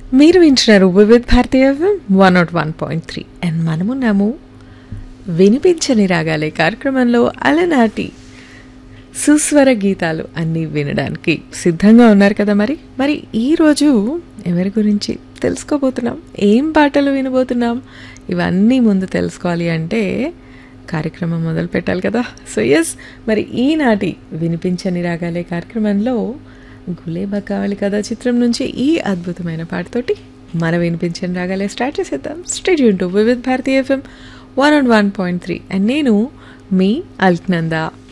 మీరు వింటున్నారు Vividh Bharati one nought one point three and మనమున్నాము వినిపించని రాగాలే కార్యక్రమంలో అలనాటి సుస్వర గీతాలు అన్నీ వినడానికి సిద్ధంగా ఉన్నారు కదా మరి మరి ఈరోజు ఎవరి గురించి తెలుసుకోబోతున్నాం ఏం పాటలు వినబోతున్నాం ఇవన్నీ ముందు తెలుసుకోవాలి అంటే కార్యక్రమం మొదలు పెట్టాలి కదా సో ఎస్ మరి ఈనాటి వినిపించని రాగాలే కార్యక్రమంలో గులేబా కావాలి కదా చిత్రం నుంచి ఈ అద్భుతమైన పాటతోటి మన వినిపించని రాగాలే స్టార్ట్ చేసేద్దాం state to Vividh Bharati FM one and one point three and నేను మీ అల్క్నందా